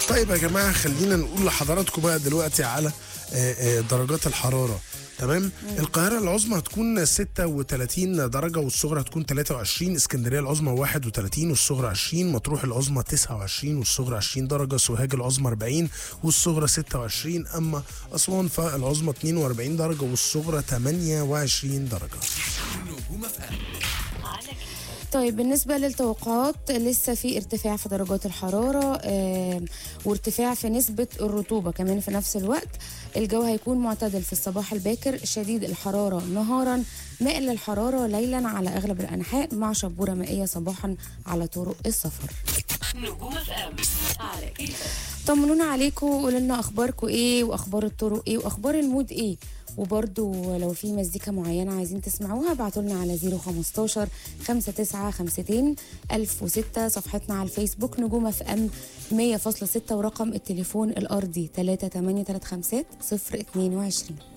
طيب يا جماعه خلينا نقول لحضراتكم بقى دلوقتي على آه، آه، درجات الحراره تمام القاهره العظمى هتكون 36 درجه والصغرى هتكون 23 اسكندريه العظمى 31 والصغرى 20 مطروح العظمى 29 والصغرى 20 درجه سوهاج العظمى 40 والصغرى 26 اما اسوان فالعظمى 42 درجه والصغرى 28 درجه نجوم اف ام طيب بالنسبة للتوقعات لسه في ارتفاع في درجات الحرارة آه، وارتفاع في نسبة الرطوبة كمان في نفس الوقت الجو هيكون معتدل في الصباح الباكر شديد الحرارة نهارا مائل الحرارة ليلا على أغلب الأنحاء مع شبورة مائية صباحا على طرق السفر نجوم اف ام على كيفك طمنونا عليكم وقولوا لنا اخباركم ايه واخبار الطرق ايه واخبار المود ايه وبرضو لو في مزيكا معينة عايزين تسمعوها ابعتوا لنا على 015 5952 1006 صفحتنا على الفيسبوك نجوم اف ام 100.6 ورقم التليفون الارضي 38350 022